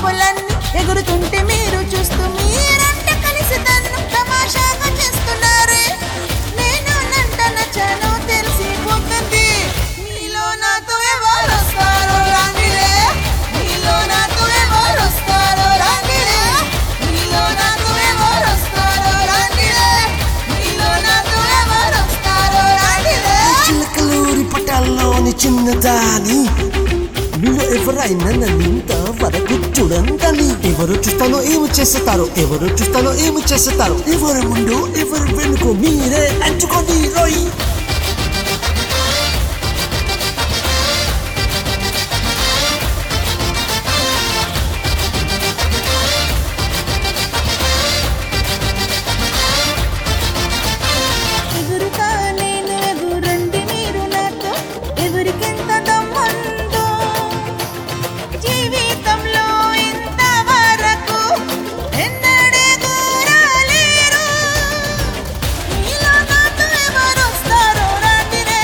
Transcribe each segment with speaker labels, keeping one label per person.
Speaker 1: చూపులన్నీ ఎగురుతుంటే మీరు చూస్తూ మీరంటే కలిసి తన్ను తమాషాగా చేస్తున్నారే నేను నంట నచ్చానో తెలిసిపోతుంది మీలో నాతో ఎవరు వస్తారో రాండిలే మీలో నాతో ఎవరు వస్తారో రాండిలే మీలో నాతో ఎవరు వస్తారో రాండిలే మీలో నాతో ఎవరు వస్తారో రాండిలే
Speaker 2: చిలకలూరి పటాల్లోని చిన్నదాని మీలో ఎవరైనా నన్ను ఇంత వరకు చూడందని ఎవరు చూస్తానో ఏమి చేస్తారో ఎవరు చూస్తానో ఏమి చేస్తారో ఎవరు ముందు ఎవరు వెనుక మీరే ఎంచుకోండి రోయ్
Speaker 1: ఎగురుతా నేను ఎగురండి మీరు నాతో ఎవరికెంత దమ్ముందో జీవితంలో ఇంతవరకు ఎన్నడెగురాలేరు మీలో నాతో ఎవరు వస్తారో రాండిరే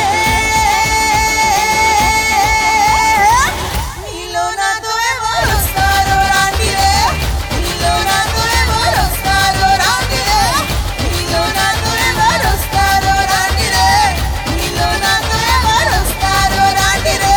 Speaker 1: మీలో నాతో ఎవరు వస్తారో రాండిరే మీలో నాతో ఎవరు వస్తారో రాండిరే మీలో నాతో ఎవరు వస్తారో రాండిరే మీలో నాతో ఎవరు వస్తారో రాండిరే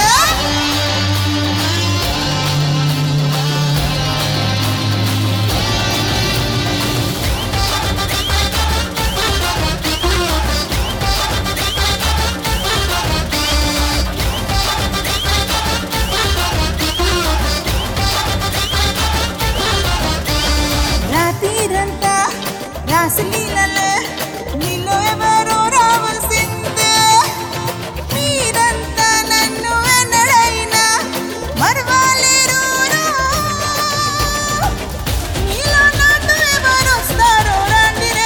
Speaker 1: రాత్రిరంతా రాసలీలలే నీలో ఎవరో రావాల్సిందే మీరంతా నన్ను ఎన్నడైనా మరవాలేరు మీలో నాతో ఎవరు వస్తారో రండిరే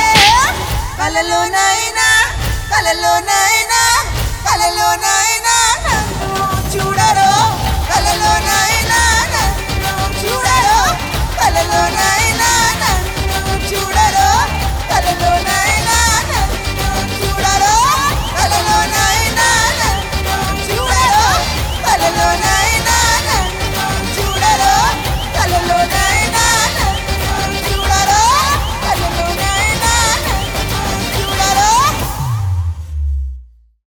Speaker 1: కలలోనైనా కలలోనైనా కలలోనైనా